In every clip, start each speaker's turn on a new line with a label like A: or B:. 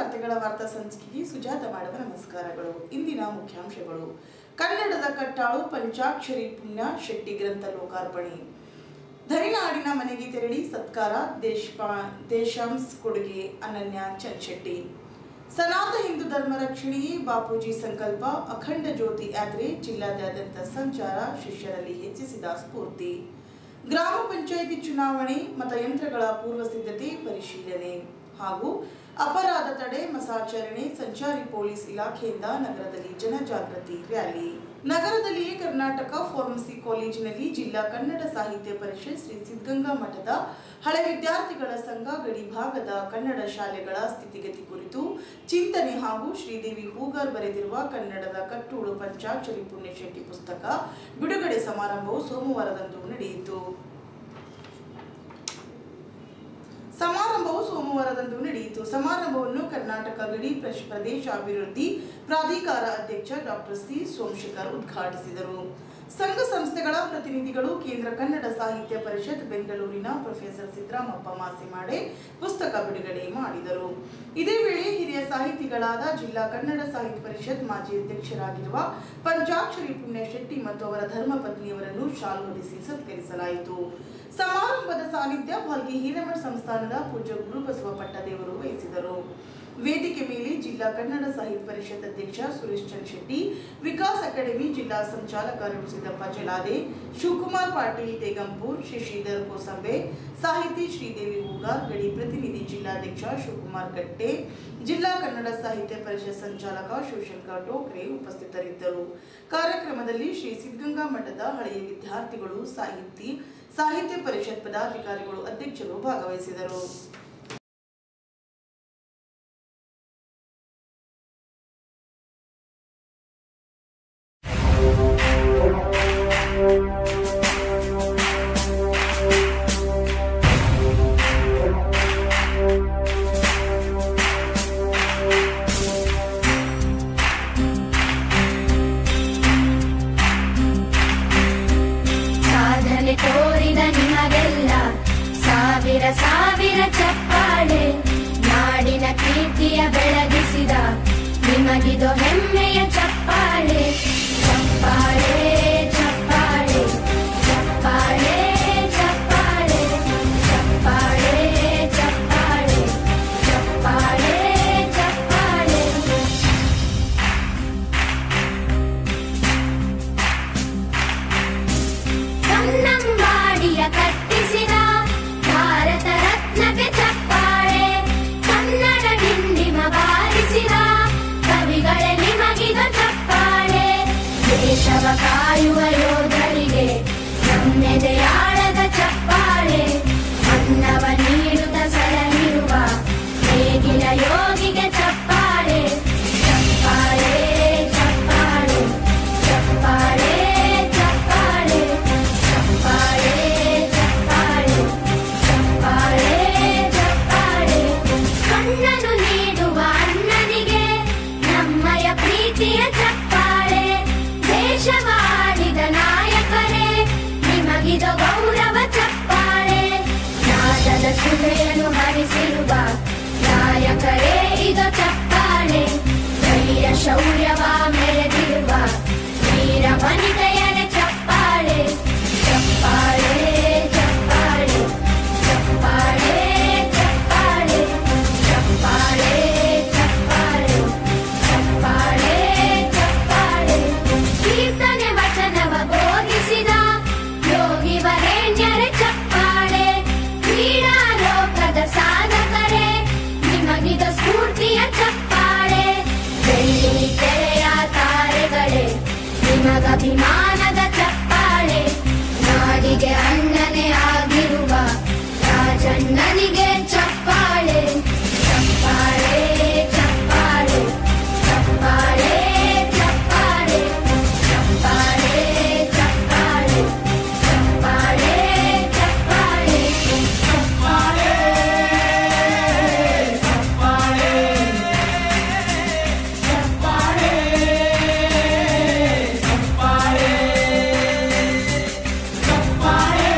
A: ವಾರ್ತೆಗಳ ವಾರ್ತಾ ಸಂಚಿಕೆಗೆ ಸುಜಾತ ಮಾಡುವ ನಮಸ್ಕಾರಗಳು ಇಂದಿನ ಮುಖ್ಯಾಂಶಗಳು ಕನ್ನಡದ ಕಟ್ಟಾಳು ಪಂಚಾಕ್ಷರಿ ಪುಣ್ಯ ಶೆಟ್ಟಿ ಗ್ರಂಥ ಲೋಕಾರ್ಪಣೆ ಧರಿನಾಡಿನ ಮನೆಗೆ ತೆರಳಿ ಸತ್ಕಾರ ದೇಶಪಾ ದೇಶಾಂಸ್ ಕೊಡುಗೆ ಅನನ್ಯ ಚನ್ಶೆಟ್ಟಿ ಸನಾತ ಹಿಂದೂ ಧರ್ಮ ರಕ್ಷಣೆಯೇ ಬಾಪೂಜಿ ಸಂಕಲ್ಪ ಅಖಂಡ ಜ್ಯೋತಿ ಯಾತ್ರೆ ಜಿಲ್ಲಾದ್ಯಂತ ಸಂಚಾರ ಶಿಷ್ಯರಲ್ಲಿ ಹೆಚ್ಚಿಸಿದ ಸ್ಫೂರ್ತಿ ಗ್ರಾಮ ಪಂಚಾಯಿತಿ ಚುನಾವಣೆ ಮತಯಂತ್ರಗಳ ಪೂರ್ವ ಸಿದ್ಧತೆ ಪರಿಶೀಲನೆ ಹಾಗೂ ಅಪರಾಧ ತಡೆ ಮಸಾಚರಣೆ ಸಂಚಾರಿ ಪೊಲೀಸ್ ಇಲಾಖೆಯಿಂದ ನಗರದಲ್ಲಿ ಜನಜಾಗೃತಿ ರ್ಯಾಲಿ ನಗರದಲ್ಲಿಯೇ ಕರ್ನಾಟಕ ಫಾರ್ಮಸಿ ಕಾಲೇಜಿನಲ್ಲಿ ಜಿಲ್ಲಾ ಕನ್ನಡ ಸಾಹಿತ್ಯ ಪರಿಷತ್ ಶ್ರೀ ಸಿದ್ಧಗಂಗಾ ಮಠದ ಹಳೆ ವಿದ್ಯಾರ್ಥಿಗಳ ಸಂಘ ಗಡಿ ಭಾಗದ ಕನ್ನಡ ಶಾಲೆಗಳ ಸ್ಥಿತಿಗತಿ ಕುರಿತು ಚಿಂತನೆ ಹಾಗೂ ಶ್ರೀದೇವಿ ಹೂಗಾರ್ ಬರೆದಿರುವ ಕನ್ನಡದ ಕಟ್ಟೋಳು ಪಂಚಾಕ್ಷರಿ ಪುಣ್ಯಶೆಟ್ಟಿ ಪುಸ್ತಕ ಬಿಡುಗಡೆ ಸಮಾರಂಭವು ಸೋಮವಾರದಂದು ನಡೆಯಿತು ಸಮಾರಂಭವು ಸೋಮವಾರದಂದು ನಡೆಯಿತು ಸಮಾರಂಭವನ್ನು ಕರ್ನಾಟಕ ಗಡಿ ಪ್ರಶ್- ಪ್ರದೇಶ ಅಭಿವೃದ್ಧಿ ಪ್ರಾಧಿಕಾರ ಅಧ್ಯಕ್ಷ ಡಾಕ್ಟರ್ ಸಿ ಸೋಮಶೇಖರ್ ಉದ್ಘಾಟಿಸಿದರು ಸಂಘ ಸಂಸ್ಥೆಗಳ ಪ್ರತಿನಿಧಿಗಳು ಕೇಂದ್ರ ಕನ್ನಡ ಸಾಹಿತ್ಯ ಪರಿಷತ್ ಬೆಂಗಳೂರಿನ ಪ್ರೊಫೆಸರ್ ಸಿದ್ದರಾಮಪ್ಪ ಮಾಸಿಮಾಡೆ ಪುಸ್ತಕ ಬಿಡುಗಡೆ ಮಾಡಿದರು ಇದೇ ವೇಳೆ ಹಿರಿಯ ಸಾಹಿತಿಗಳಾದ ಜಿಲ್ಲಾ ಕನ್ನಡ ಸಾಹಿತ್ಯ ಪರಿಷತ್ ಮಾಜಿ ಅಧ್ಯಕ್ಷರಾಗಿರುವ ಪಂಚಾಕ್ಷರಿ ಪುಣ್ಯಶೆಟ್ಟಿ ಮತ್ತು ಅವರ ಧರ್ಮಪತ್ನಿಯವರನ್ನು ಶಾಲು ಹೊದಿಸಿ ಸತ್ಕರಿಸಲಾಯಿತು ಸಮಾರಂಭದ ಸಾನ್ನಿಧ್ಯ ಭಾಲ್ಗಿ ಹಿರೇಮಠ ಸಂಸ್ಥಾನದ ಪೂಜ್ಯ ಗುರುಬಸವ ಪಟ್ಟದೇವರು ವಹಿಸಿದರು ವೇದಿಕೆ ಮೇಲೆ ಜಿಲ್ಲಾ ಕನ್ನಡ ಸಾಹಿತ್ಯ ಪರಿಷತ್ ಅಧ್ಯಕ್ಷ ಸುರೇಶ್ ಚಂದ್ ಶೆಟ್ಟಿ ವಿಕಾಸ್ ಅಕಾಡೆಮಿ ಜಿಲ್ಲಾ ಸಂಚಾಲಕ ಸಿದ್ದಪ್ಪ ಜಲಾದೆ ಶಿವಕುಮಾರ್ ಪಾಟೀಲ್ ತೇಗಂಪುರ್ ಶಶಿಧರ್ ಕೋಸಂಬೆ ಸಾಹಿತಿ ಶ್ರೀದೇವಿ ಹೂಗಾರ್ ಗಡಿ ಪ್ರತಿನಿಧಿ ಜಿಲ್ಲಾಧ್ಯಕ್ಷ ಶಿವಕುಮಾರ್ ಕಟ್ಟೆ ಜಿಲ್ಲಾ ಕನ್ನಡ ಸಾಹಿತ್ಯ ಪರಿಷತ್ ಸಂಚಾಲಕ ಶಿವಶಂಕರ್ ಟೋಕ್ರೆ ಉಪಸ್ಥಿತರಿದ್ದರು ಕಾರ್ಯಕ್ರಮದಲ್ಲಿ ಶ್ರೀ ಸಿದ್ಧಗಂಗಾ ಮಠದ ಹಳೆಯ ವಿದ್ಯಾರ್ಥಿಗಳು ಸಾಹಿತಿ ಸಾಹಿತ್ಯ ಪರಿಷತ್ ಪದಾಧಿಕಾರಿಗಳು ಅಧ್ಯಕ್ಷರು ಭಾಗವಹಿಸಿದರು
B: ಸಾಧನೆ ತೋರಿದ ನಿಮಗೆಲ್ಲ ಸಾವಿರ ಸಾವಿರ ಚಪ್ಪಾಳೆ ನಾಡಿನ ಕೀರ್ತಿಯ ಬೆಳಗಿಸಿದ ನಿಮಗಿದು ಹೆಮ್ಮೆಯ ಚಪ್ಪಾಳೆ ಚಪ್ಪಾಳೆ ಚಪ್ಪಾಳೆ ಚಪ್ಪಾಳೆ ಚಪ್ಪಾಳೆ ಚಪ್ಪಾಳೆ ಚಪ್ಪಾಳೆ ಚಪ್ಪಾಳೆ ಚಪ್ಪಾಳೆ ಕನ್ನಂಬಾಡಿಯ ಕಟ್ಟಿಸಿದ ಭಾರತ ರತ್ನಕ್ಕೆ ಚಪ್ಪಾಳೆ ಕನ್ನಡ ಡಿಂಡಿಮ ಬಾರಿಸಿದ ಕವಿಗಳೇ ನಿಮಗಿದ ಚಪ್ಪಾಳೆ ದೇಶವ ಕಾಯುವ ಯೋಧರಿಗೆ ನಮ್ಮೆದೆಯಾಳದ ಚಪ್ಪಾಳೆ ಅನ್ನವ ನೀಡುತ್ತ ಸಲಹಿರುವ ನೇಗಿಲ ಯೋಗಿಗೆ ಚಪ್ಪಾಳೆ ಚಪ್ಪಾಳೆ ಚಪ್ಪಾಳೆ ಚಪ್ಪಾಳೆ ಚಪ್ಪಾಳೆ ಚಪ್ಪಾಳೆ ಚಪ್ಪಾಳೆ ಚಪ್ಪಾಳೆ ಚಪ್ಪಾಳೆ ಕಣ್ಣನು ನೀಡುವ ಅಣ್ಣನಿಗೆ ನಮ್ಮಯ ಪ್ರೀತಿಯ ಚಪ್ಪಾಳೆ ದೇಶವಾಡಿದ ನಾಯಕರೇ ನಿಮಗಿದ ಗೌರವ ಚಪ್ಪಾಳೆ ನಾದದ ಸುಧೆಯನ್ನು ಹರಿಸಿರುವ ನಾಯಕರೇ ಇದು ಚಪ್ಪಾಳೆ ಧೈರ್ಯ ಶೌರ್ಯವ ಮೆರೆದಿರುವ ವೀರ ವನಿತೆಯರ ಚಪ್ಪಾಳೆ ಚಪ್ಪಾಳೆ ಚಪ್ಪಾಳೆ ಚಪ್ಪಾಳೆ ಚಪ್ಪಾಳೆ ಚಪ್ಪಾಳೆ ಚಪ್ಪಾಳೆ ಚಪ್ಪಾಳೆ ಚಪ್ಪಾಳೆ ಕೀರ್ತನೆ ವಚನವ ಬೋಧಿಸಿದ ಯೋಗಿ ವರೇಣ್ಯರ ಚಪ್ಪಾಳೆ ಕ್ರೀಡಾ ಲೋಕದ ಸಾಧಕರೇ ನಿಮಗಿದ ಸ್ಫೂರ್ತಿಯ ಚಪ್ಪಾಳೆ ಬೆಳ್ಳಿ ತೆರೆಯ ತಾರೆಗಳೇ ನಿಮಗಭಿಮಾನದ ಚಪ್ಪಾಳೆ ನಾಡಿಗೆ ಅಣ್ಣನೇ ಆಗಿರುವ ರಾಜಣ್ಣನಿಗೆ ಚಪ್ಪಾಳೆ ಚಪ್ಪಾಳೆ ಚಪ್ಪಾಳೆ ಚಪ್ಪಾಳೆ ಚಪ್ಪಾಳೆ ಚಪ್ಪಾಳೆ ಚಪ್ಪಾಳೆ ಚಪ್ಪಾಳೆ ಚಪ್ಪಾಳೆ ಚಪ್ಪಾಳೆ ಚಪ್ಪಾಳೆ ಚಪ್ಪಾಳೆ ಚಪ್ಪಾಳೆ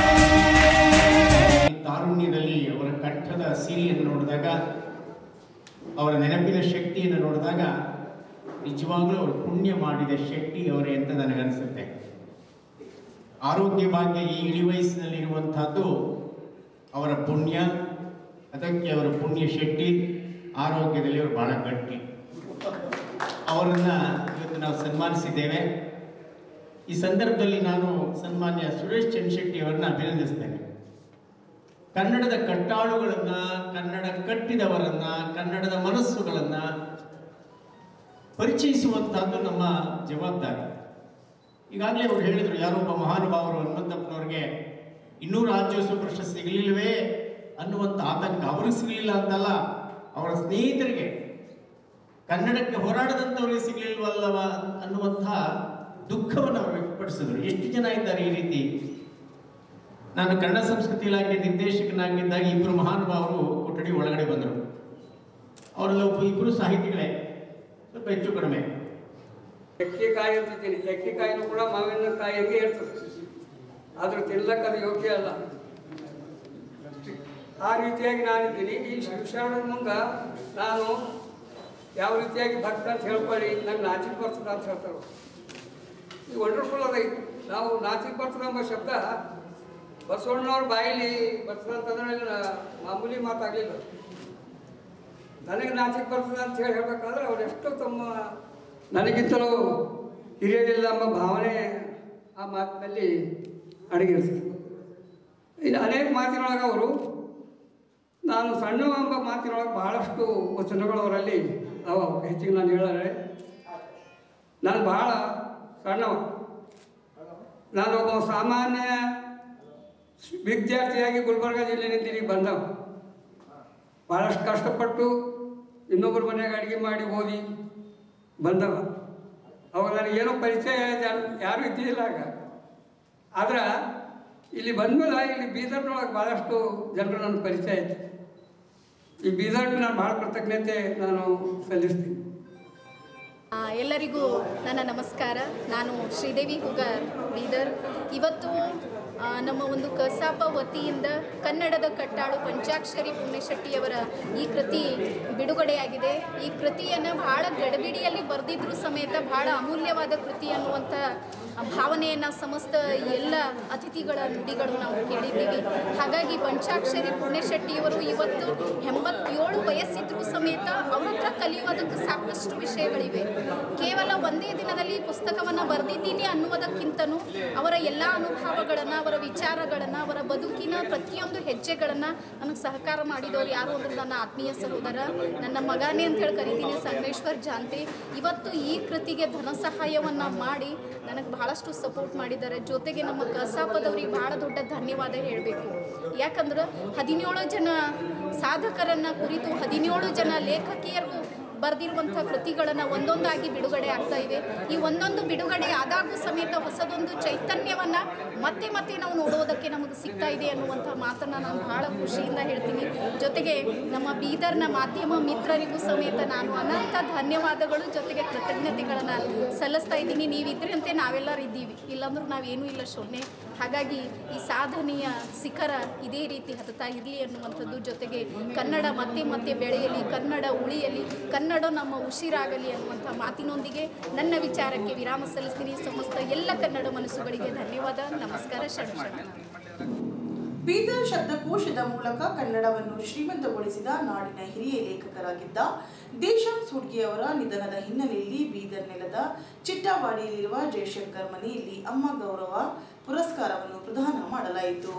C: ಅವರ ನೆನಪಿನ ಶಕ್ತಿಯನ್ನು ನೋಡಿದಾಗ ನಿಜವಾಗ್ಲೂ ಅವರು ಪುಣ್ಯ ಮಾಡಿದ ಶಕ್ತಿ ಅವರೇ ಅಂತ ನನಗನ್ಸುತ್ತೆ ಆರೋಗ್ಯ ಭಾಗ್ಯ ಈ ಇಳಿ ವಯಸ್ಸಿನಲ್ಲಿರುವಂತಹದ್ದು ಅವರ ಪುಣ್ಯ ಅದಕ್ಕೆ ಅವರ ಪುಣ್ಯ ಶಕ್ತಿ ಆರೋಗ್ಯದಲ್ಲಿ ಅವರು ಬಹಳ ಗಟ್ಟಿ ಅವರನ್ನ ಇವತ್ತು ನಾವು ಸನ್ಮಾನಿಸಿದ್ದೇವೆ ಈ ಸಂದರ್ಭದಲ್ಲಿ ನಾನು ಸನ್ಮಾನ್ಯ ಸುರೇಶ್ ಚಂದ್ರಶೆಟ್ಟಿ ಅವರನ್ನ ಅಭಿನಂದಿಸ್ತೇನೆ ಕನ್ನಡದ ಕಟ್ಟಾಳುಗಳನ್ನ ಕನ್ನಡ ಕಟ್ಟಿದವರನ್ನ ಕನ್ನಡದ ಮನಸ್ಸುಗಳನ್ನ ಪರಿಚಯಿಸುವಂತಹದ್ದು ನಮ್ಮ ಜವಾಬ್ದಾರಿ ಈಗಾಗಲೇ ಅವರು ಹೇಳಿದರು ಯಾರೋ ಒಬ್ಬ ಮಹಾನುಭಾವರು ಹನುಮಂತಪ್ಪನವ್ರಿಗೆ ಇನ್ನೂ ರಾಜ್ಯೋತ್ಸವ ಪ್ರಶಸ್ತಿ ಸಿಗಲಿಲ್ಲವೇ ಅನ್ನುವಂಥ ಆತಂಕ ಅವ್ರಿಗೆ ಸಿಗಲಿಲ್ಲ ಅಂತಲ್ಲ ಅವರ ಸ್ನೇಹಿತರಿಗೆ ಕನ್ನಡಕ್ಕೆ ಹೋರಾಡದಂಥವ್ರಿಗೆ ಸಿಗಲಿಲ್ವಲ್ಲವ ಅನ್ನುವಂತಹ ದುಃಖವನ್ನು ಅವರು ವ್ಯಕ್ತಪಡಿಸಿದ್ರು ಎಷ್ಟು ಜನ ಇದ್ದಾರೆ ಈ ರೀತಿ ನಾನು ಕನ್ನಡ ಸಂಸ್ಕೃತಿ ಇಲಾಖೆ ನಿರ್ದೇಶಕನಾಗಿದ್ದಾಗ ಇಬ್ಬರು ಮಹಾನುಭಾವರು ಕೊಠಡಿ ಒಳಗಡೆ ಬಂದರು ಅವರೆಲ್ಲ ಒಬ್ಬ ಇಬ್ಬರು ಸಾಹಿತಿಗಳೇ ಸ್ವಲ್ಪ ಹೆಚ್ಚು ಕಡಿಮೆ
D: ಎಕ್ಕೆಕಾಯಿ ಅಂತಿದ್ದೀನಿ ಎಕ್ಕೆಕಾಯಿನೂ ಕೂಡ ಮಾವಿನ ಕಾಯಿಗೆ ಇರ್ತದೆ ಆದ್ರೆ ತಿನ್ಲಕ್ಕೆ ಅದು ಯೋಗ್ಯ ಅಲ್ಲ ಆ ರೀತಿಯಾಗಿ ನಾನಿದ್ದೀನಿ ಈ ಶಿವಶರಣರ ಮುಂದೆ ನಾನು ಯಾವ ರೀತಿಯಾಗಿ ಭಕ್ತ ಅಂತ ಹೇಳ್ಕೊಳ್ಳಿ ನಂಗೆ ನಾಚಿಕ್ ಬರ್ತದ ಅಂತ ಹೇಳ್ತಾರೆ ಈ ವಂಡರ್ಫುಲ್ ಅದ ಇದು. ನಾವು ನಾಚಿಕ್ ಬರ್ತದ ಎಂಬ ಶಬ್ದ ಬಸವಣ್ಣವ್ರ ಬಾಯಲ್ಲಿ ಬರ್ತದ ಅಂತಂದ್ರೆ ನ- ಮಾಮೂಲಿ ಮಾತಾಗಲಿಲ್ಲ ನನಗೆ ನಾಚಿಕ್ ಬರ್ತದೆ ಅಂತ ಹೇಳಿ ಹೇಳ್ಬೇಕಾದ್ರೆ ಅವರೆಷ್ಟು ತಮ್ಮ ನನಗಿಂತಲೂ ಹಿರಿಯರಿಲ್ಲ ಎಂಬ ಭಾವನೆ ಆ ಮಾತಿನಲ್ಲಿ ಅಡಗಿರ್ತದೆ ಇನ್ನು ಅನೇಕ ಮಾತಿನೊಳಗೆ ಅವರು ನಾನು ಸಣ್ಣ ಎಂಬ ಮಾತಿನೊಳಗೆ ಬಹಳಷ್ಟು ವಚನಗಳು ಅವರಲ್ಲಿ ಅವ ಹೆಚ್ಚಿಗೆ ನಾನು ಹೇಳಿದ್ರೆ ನಾನು ಬಹಳ ಸಣ್ಣವ ನಾನೊಬ್ಬ ಸಾಮಾನ್ಯ ವಿದ್ಯಾರ್ಥಿಯಾಗಿ ಗುಲ್ಬರ್ಗ ಜಿಲ್ಲೆಯಿಂದ ಇಲ್ಲಿ ಬಂದವ ಭಾಳಷ್ಟು ಕಷ್ಟಪಟ್ಟು ಇನ್ನೊಬ್ಬರ ಮನೆಯಾಗ ಅಡುಗೆ ಮಾಡಿ ಓದಿ ಬಂದವ ಅವಾಗ ನನಗೇನೋ ಪರಿಚಯ ಜನ- ಯಾರೂ ಇದ್ದಿಲ್ಲ ಆಗ ಆದ್ರೆ ಇಲ್ಲಿ ಬಂದ್ಮೇಲೆ ಇಲ್ಲಿ ಬೀದರ್ನೊಳಗೆ ಭಾಳಷ್ಟು ಜನರು ನನ್ನ ಪರಿಚಯ ಆಯ್ತು ಈ ಬೀದರ್ಗೆ ನಾನು ಭಾಳ ಕೃತಜ್ಞತೆ ನಾನು ಸಲ್ಲಿಸ್ತೀನಿ
E: ಆ, ಎಲ್ಲರಿಗೂ ನನ್ನ ನಮಸ್ಕಾರ ನಾನು ಶ್ರೀದೇವಿ ಹುಗಾರ್ ಬೀದರ್ ಇವತ್ತು ಆ, ನಮ್ಮ ಒಂದು ಕಸಾಪ ವತಿಯಿಂದ ಕನ್ನಡದ ಕಟ್ಟಾಳು ಪಂಚಾಕ್ಷರಿ ಪುಣ್ಯಶೆಟ್ಟಿಯವರ ಈ ಕೃತಿ ಬಿಡುಗಡೆಯಾಗಿದೆ ಈ ಕೃತಿಯನ್ನು ಬಹಳ ಗಡಬಿಡಿಯಲ್ಲಿ ಬರೆದಿದ್ರು ಸಮೇತ ಬಹಳ ಅಮೂಲ್ಯವಾದ ಕೃತಿ ಅನ್ನುವಂಥ ಭಾವನೆಯನ್ನು ಸಮಸ್ತ ಎಲ್ಲ ಅತಿಥಿಗಳ ನುಡಿಗಳು ನಾವು ಕೇಳಿದ್ದೀವಿ ಹಾಗಾಗಿ ಪಂಚಾಕ್ಷರಿ ಪುಣ್ಯಶೆಟ್ಟಿಯವರು ಇವತ್ತು ಎಂಬತ್ತೇಳು ವಯಸ್ಸಿದ್ರೂ ಸಮೇತ ಅವ್ರ ಹತ್ರ ಕಲಿಯೋದಕ್ಕೆ ಸಾಕಷ್ಟು ವಿಷಯಗಳಿವೆ ಕೇವಲ ಒಂದೇ ದಿನದಲ್ಲಿ ಪುಸ್ತಕವನ್ನು ಬರೆದಿದ್ದೀನಿ ಅನ್ನುವುದಕ್ಕಿಂತನೂ ಅವರ ಎಲ್ಲ ಅನುಭವಗಳನ್ನು ಅವರ ವಿಚಾರಗಳನ್ನು ಅವರ ಬದುಕಿನ ಪ್ರತಿಯೊಂದು ಹೆಜ್ಜೆಗಳನ್ನು ನನಗೆ ಸಹಕಾರ ಮಾಡಿದವರು ಯಾರು ಅಂದ್ರೆ ನನ್ನ ಆತ್ಮೀಯ ಸಹೋದರ ನನ್ನ ಮಗನೇ ಅಂತ ಹೇಳಿ ಕರಿತೀನಿ ಸಂಗಮೇಶ್ವರ್ ಜಾಂತೆ ಇವತ್ತು ಈ ಕೃತಿಗೆ ಧನ ಸಹಾಯವನ್ನು ಮಾಡಿ ನನಗೆ ಬಹಳಷ್ಟು ಸಪೋರ್ಟ್ ಮಾಡಿದ್ದಾರೆ ಜೊತೆಗೆ ನಮ್ಮ ಕಸಾಪದವ್ರಿಗೆ ಬಹಳ ದೊಡ್ಡ ಧನ್ಯವಾದ ಹೇಳಬೇಕು ಯಾಕಂದ್ರೆ ಹದಿನೇಳು ಜನ ಸಾಧಕರನ್ನು ಕುರಿತು ಹದಿನೇಳು ಜನ ಲೇಖಕಿಯರು ಬರೆದಿರುವಂಥ ಕೃತಿಗಳನ್ನು ಒಂದೊಂದಾಗಿ ಬಿಡುಗಡೆ ಆಗ್ತಾ ಇವೆ ಈ ಒಂದೊಂದು ಬಿಡುಗಡೆ ಆದಾಗೂ ಸಮೇತ ಹೊಸದೊಂದು ಚೈತನ್ಯವನ್ನು ಮತ್ತೆ ಮತ್ತೆ ನಾವು ನೋಡೋದಕ್ಕೆ ನಮಗೆ ಸಿಗ್ತಾ ಇದೆ ಅನ್ನುವಂಥ ಮಾತನ್ನು ನಾನು ಬಹಳ ಖುಷಿಯಿಂದ ಹೇಳ್ತೀನಿ ಜೊತೆಗೆ ನಮ್ಮ ಬೀದರ್ನ ಮಾಧ್ಯಮ ಮಿತ್ರರಿಗೂ ಸಮೇತ ನಾನು ಅನಂತ ಧನ್ಯವಾದಗಳು ಜೊತೆಗೆ ಕೃತಜ್ಞತೆಗಳನ್ನು ಸಲ್ಲಿಸ್ತಾ ಇದ್ದೀನಿ ನೀವಿದ್ರಂತೆ ನಾವೆಲ್ಲರೂ ಇದ್ದೀವಿ ಇಲ್ಲಾಂದ್ರೂ ನಾವೇನೂ ಇಲ್ಲ ಶೂನ್ಯ ಹಾಗಾಗಿ ಈ ಸಾಧನೆಯ ಶಿಖರ ಇದೇ ರೀತಿ ಹತ್ತುತ್ತಾ ಇರಲಿ ಅನ್ನುವಂಥದ್ದು ಜೊತೆಗೆ ಕನ್ನಡ ಮತ್ತೆ ಮತ್ತೆ ಬೆಳೆಯಲಿ ಕನ್ನಡ ಉಳಿಯಲಿ ಕನ್ನಡ ನಮ್ಮ ಉಸಿರಾಗಲಿ ಅನ್ನುವಂಥ ಮಾತಿನೊಂದಿಗೆ ನನ್ನ ವಿಚಾರಕ್ಕೆ ವಿರಾಮ ಸಲ್ಲಿಸ್ತೀನಿ ಸಮಸ್ತ ಎಲ್ಲ ಕನ್ನಡ ಮನಸ್ಸುಗಳಿಗೆ ಧನ್ಯವಾದ ನಮಸ್ಕಾರ ಶರಣ ಶರಣ
A: ಬೀದರ್ ಶಬ್ದಕೋಶದ ಮೂಲಕ ಕನ್ನಡವನ್ನು ಶ್ರೀಮಂತಗೊಳಿಸಿದ ನಾಡಿನ ಹಿರಿಯ ಲೇಖಕರಾಗಿದ್ದ ದೇಶಂ ಸುಡ್ಗಿಯವರ ನಿಧನದ ಹಿನ್ನೆಲೆಯಲ್ಲಿ ಬೀದರ್ ನೆಲದ ಚಿಟ್ಟವಾಡಿಯಲ್ಲಿರುವ ಜಯಶಂಕರ್ ಮನೆಯಲ್ಲಿ ಅಮ್ಮ ಗೌರವ ಪುರಸ್ಕಾರವನ್ನು ಪ್ರದಾನ ಮಾಡಲಾಯಿತು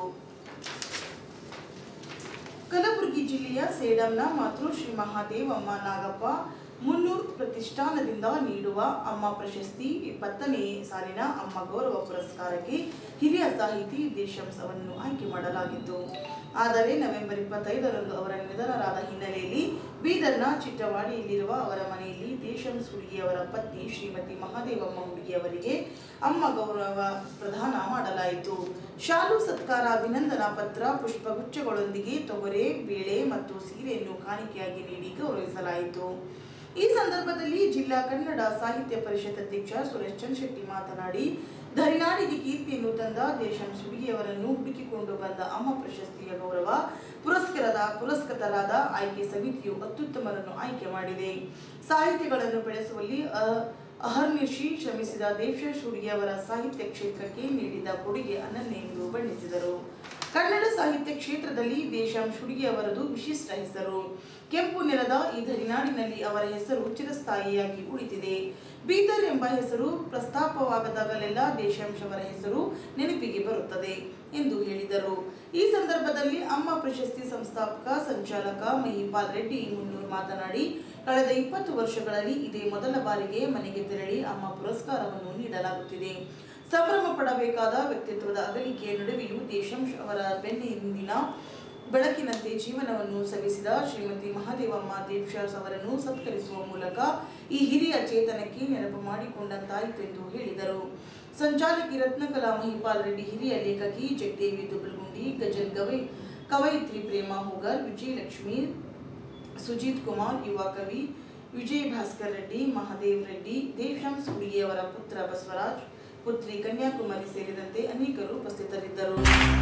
A: ಕಲಬುರಗಿ ಜಿಲ್ಲೆಯ ಸೇಡಂನ ಮಾತೃಶ್ರೀ ಮಹಾದೇವಮ್ಮ ನಾಗಪ್ಪ ಮುನ್ನೂರು ಪ್ರತಿಷ್ಠಾನದಿಂದ ನೀಡುವ ಅಮ್ಮ ಪ್ರಶಸ್ತಿ ಇಪ್ಪತ್ತನೇ ಸಾಲಿನ ಅಮ್ಮ ಗೌರವ ಪುರಸ್ಕಾರಕ್ಕೆ ಹಿರಿಯ ಸಾಹಿತಿ ದೇಶಂಸ್ ಅವರನ್ನು ಆಯ್ಕೆ ಮಾಡಲಾಗಿತ್ತು ಆದರೆ ನವೆಂಬರ್ ಇಪ್ಪತ್ತೈದರಂದು ಅವರ ನಿಧನರಾದ ಹಿನ್ನೆಲೆಯಲ್ಲಿ ಬೀದರ್ನ ಚಿಟ್ಟವಾಡಿಯಲ್ಲಿರುವ ಅವರ ಮನೆಯಲ್ಲಿ ದೇಶಂಸ್ ಹುಡುಗಿಯವರ ಪತ್ನಿ ಶ್ರೀಮತಿ ಮಹಾದೇವಮ್ಮ ಹುಡುಗಿಯವರಿಗೆ ಅಮ್ಮ ಗೌರವ ಪ್ರದಾನ ಮಾಡಲಾಯಿತು ಶಾಲು ಸತ್ಕಾರ ಅಭಿನಂದನಾ ಪತ್ರ ಪುಷ್ಪಗುಚ್ಛಗಳೊಂದಿಗೆ ತೊಗರೆ ಬೇಳೆ ಮತ್ತು ಸೀರೆಯನ್ನು ಕಾಣಿಕೆಯಾಗಿ ನೀಡಿ ಗೌರವಿಸಲಾಯಿತು ಈ ಸಂದರ್ಭದಲ್ಲಿ ಜಿಲ್ಲಾ ಕನ್ನಡ ಸಾಹಿತ್ಯ ಪರಿಷತ್ ಅಧ್ಯಕ್ಷ ಸುರೇಶ್ ಚಂದ್ ಶೆಟ್ಟಿ ಮಾತನಾಡಿ ಧರಿನಾಡಿಗೆ ಕೀರ್ತಿಯನ್ನು ತಂದ ದೇಶಂ ಸುಡಿಯವರನ್ನು ಹುಡುಕಿಕೊಂಡು ಬಂದ ಅಮ್ಮ ಪ್ರಶಸ್ತಿಯ ಗೌರವ ಪುರಸ್ಕರದ ಪುರಸ್ಕೃತರಾದ ಆಯ್ಕೆ ಸಮಿತಿಯು ಅತ್ಯುತ್ತಮರನ್ನು ಆಯ್ಕೆ ಮಾಡಿದೆ ಸಾಹಿತ್ಯಗಳನ್ನು ಬೆಳೆಸುವಲ್ಲಿ ಅ- ಅಹರ್ನಿಶಿ ಶ್ರಮಿಸಿದ ದೇಶ ಶುಡಿಯವರ ಸಾಹಿತ್ಯ ಕ್ಷೇತ್ರಕ್ಕೆ ನೀಡಿದ ಕೊಡುಗೆ ಅನನ್ಯ ಎಂದು ಬಣ್ಣಿಸಿದರು ಕನ್ನಡ ಸಾಹಿತ್ಯ ಕ್ಷೇತ್ರದಲ್ಲಿ ದೇಶಾಂ ಶುಡಿಗೆ ಅವರದು ವಿಶಿಷ್ಟ ಹೆಸರು ಕೆಂಪು ನೆಲದ ಈ ಧರಿನಾಡಿನಲ್ಲಿ ಅವರ ಹೆಸರು ಚಿರಸ್ಥಾಯಿಯಾಗಿ ಉಳಿದಿದೆ ಬೀದರ್ ಎಂಬ ಹೆಸರು ಪ್ರಸ್ತಾಪವಾಗದಾಗಲೆಲ್ಲ ದೇಶಾಂಶವರ ಹೆಸರು ನೆನಪಿಗೆ ಬರುತ್ತದೆ ಎಂದು ಹೇಳಿದರು ಈ ಸಂದರ್ಭದಲ್ಲಿ ಅಮ್ಮ ಪ್ರಶಸ್ತಿ ಸಂಸ್ಥಾಪಕ ಸಂಚಾಲಕ ಮಹಿಪಾಲ್ ರೆಡ್ಡಿ ಮುನ್ನೂರು ಮಾತನಾಡಿ ಕಳೆದ ಇಪ್ಪತ್ತು ವರ್ಷಗಳಲ್ಲಿ ಇದೇ ಮೊದಲ ಬಾರಿಗೆ ಮನೆಗೆ ತೆರಳಿ ಅಮ್ಮ ಪುರಸ್ಕಾರವನ್ನು ನೀಡಲಾಗುತ್ತಿದೆ ಸಂಭ್ರಮ ಪಡಬೇಕಾದ ವ್ಯಕ್ತಿತ್ವದ ಅಗಲಿಕೆಯ ನಡುವೆಯೂ ದೇಶಂಶ್ ಅವರ ಬೆನ್ನೆ ಹಿಂದಿನ ಬೆಳಕಿನಂತೆ ಜೀವನವನ್ನು ಸಲ್ಲಿಸಿದ ಶ್ರೀಮತಿ ಮಹಾದೇವಮ್ಮ ದೇವ್ಶಾಸ್ ಅವರನ್ನು ಸತ್ಕರಿಸುವ ಮೂಲಕ ಈ ಹಿರಿಯ ಚೇತನಕ್ಕೆ ನೆನಪು ಮಾಡಿಕೊಂಡಂತಾಯಿತು ಎಂದು ಹೇಳಿದರು ಸಂಚಾಲಕಿ ರತ್ನಕಲಾ ಮಹಿಪಾಲ್ ರೆಡ್ಡಿ ಹಿರಿಯ ಲೇಖಕಿ ಜಗದೇವಿ ದುಬಲ್ಗುಂಡಿ ಗಜಲ್ ಗವೈ ಕವಯಿತ್ರಿ ಪ್ರೇಮಾ ಹೋಗರ್ ವಿಜಯಲಕ್ಷ್ಮಿ ಸುಜಿತ್ ಕುಮಾರ್ ಯುವ ಕವಿ ವಿಜಯ್ ಭಾಸ್ಕರ್ ರೆಡ್ಡಿ ಮಹಾದೇವ್ ರೆಡ್ಡಿ ದೇವ್ಶ್ಯಾಮ್ ಸುಡಿಯವರ ಪುತ್ರ ಬಸವರಾಜ್ ಪುತ್ರಿ ಕನ್ಯಾಕುಮಾರಿ ಸೇರಿದಂತೆ ಅನೇಕರು ಉಪಸ್ಥಿತರಿದ್ದರು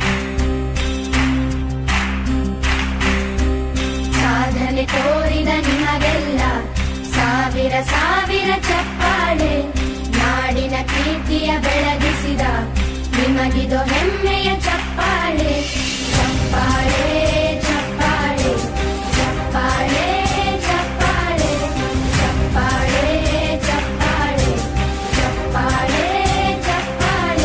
B: ಸಾಧನೆ ತೋರಿದ ನಿಮಗೆಲ್ಲ ಸಾವಿರ ಸಾವಿರ ಚಪ್ಪಾಳೆ ನಾಡಿನ ಕೀರ್ತಿಯ ಬೆಳಗಿಸಿದ ನಿಮಗಿದು ಹೆಮ್ಮೆಯ ಚಪ್ಪಾಳೆ ಚಪ್ಪಾಳೆ ಚಪ್ಪಾಳೆ ಚಪ್ಪಾಳೆ ಚಪ್ಪಾಳೆ ಚಪ್ಪಾಳೆ ಚಪ್ಪಾಳೆ ಚಪ್ಪಾಳೆ ಚಪ್ಪಾಳೆ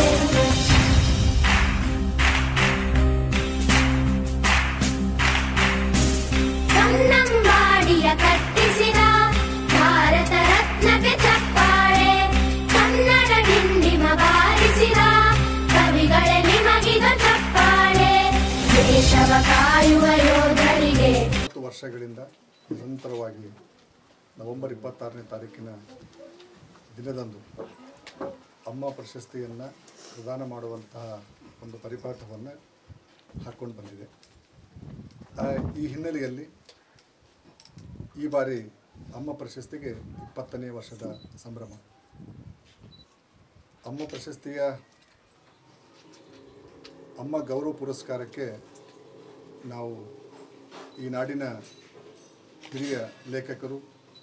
B: ಕನ್ನಂಬಾಡಿಯ ಕಟ್ಟಿಸಿದ ಭಾರತ ರತ್ನಕ್ಕೆ ಚಪ್ಪಾಳೆ ಕನ್ನಡ ಡಿಂಡಿಮ ಬಾರಿಸಿದ ಕವಿಗಳೇ ನಿಮಗಿದ ಚಪ್ಪಾಳೆ ದೇಶವ ಕಾಯುವ ಯೋಧರಿಗೆ
F: ಹತ್ತು ವರ್ಷಗಳಿಂದ ನಿರಂತರವಾಗಿ ನವೆಂಬರ್ ಇಪ್ಪತ್ತಾರನೇ ತಾರೀಕಿನ ದಿನದಂದು ಅಮ್ಮ ಪ್ರಶಸ್ತಿಯನ್ನು ಪ್ರದಾನ ಮಾಡುವಂತಹ ಒಂದು ಪರಿಪಾಠವನ್ನು ಹಾಕ್ಕೊಂಡು ಬಂದಿದೆ ಆ, ಈ ಹಿನ್ನೆಲೆಯಲ್ಲಿ ಈ ಬಾರಿ ಅಮ್ಮ ಪ್ರಶಸ್ತಿಗೆ ಇಪ್ಪತ್ತನೇ ವರ್ಷದ ಸಂಭ್ರಮ ಅಮ್ಮ ಪ್ರಶಸ್ತಿಯ ಅಮ್ಮ ಗೌರವ ಪುರಸ್ಕಾರಕ್ಕೆ ನಾವು ಈ ನಾಡಿನ ಹಿರಿಯ ಲೇಖಕರು